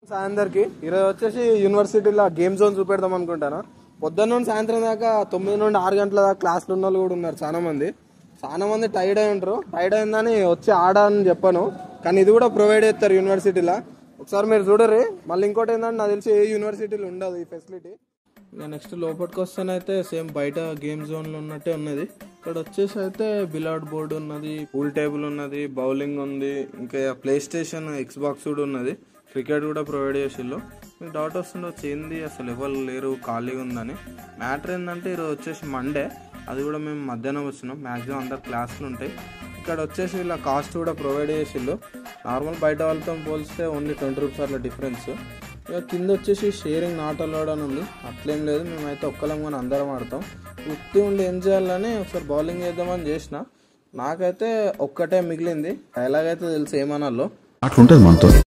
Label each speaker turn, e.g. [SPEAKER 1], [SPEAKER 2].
[SPEAKER 1] అందరికి ఈరోజు వచ్చేసి యూనివర్సిటీలో గేమ్ జోన్ చూపెడదాం అనుకుంటాను పొద్దున్న నుండి సాయంత్రం దాకా తొమ్మిది నుండి ఆరు గంటల దాకా క్లాసులు ఉన్న వాళ్ళు కూడా ఉన్నారు చాలా మంది చాలా మంది టైర్డ్ అయి ఉంటారు టైర్డ్ అయిందని వచ్చి ఆడని చెప్పాను కానీ ఇది కూడా ప్రొవైడ్ చేస్తారు యూనివర్సిటీలో ఒకసారి మీరు చూడరు మళ్ళీ ఇంకోటి ఏంటంటే నాకు తెలిసి ఏ యూనివర్సిటీలో ఉండదు ఈ ఫెసిలిటీ ఇక నెక్స్ట్ లోపలికి వస్తేనైతే సేమ్ బయట గేమ్ జోన్ లో ఉన్నట్టే ఉన్నది ఇక్కడ వచ్చేసి అయితే బిలాడ్ బోర్డు ఉన్నది పూల్ టేబుల్ ఉన్నది బౌలింగ్ ఉంది ఇంకా ప్లే స్టేషన్ ఎక్స్ బాక్స్ కూడా ఉన్నది క్రికెట్ కూడా ప్రొవైడ్ చేసిళ్ళు మీకు డౌట్ వస్తుండొచ్చు ఏంది అసలు ఎవరు లేరు ఖాళీగా ఉందని మ్యాటర్ ఏంటంటే ఈరోజు వచ్చేసి మండే అది కూడా మేము మధ్యాహ్నం వచ్చినాం మ్యాక్సిమం అందరు క్లాసులు ఉంటాయి ఇక్కడ వచ్చేసి ఇలా కాస్ట్ కూడా ప్రొవైడ్ చేసిళ్ళు నార్మల్ బయట వాళ్ళతో పోలిస్తే ఓన్లీ ట్వంటీ రూపీస్ అట్లా డిఫరెన్స్ ఇక కింద వచ్చేసి షేరింగ్ నాట్ అలౌడ్ అని ఉంది అట్లేం లేదు మేమైతే ఒక్కలం కానీ అందరం ఆడతాం ఉత్తి ఉండి ఏం చేయాలని ఒకసారి బౌలింగ్ చేద్దామని చేసిన నాకైతే ఒక్కటే మిగిలింది ఎలాగైతే తెలుసు ఏమనాలో
[SPEAKER 2] అట్లుంటది మనతో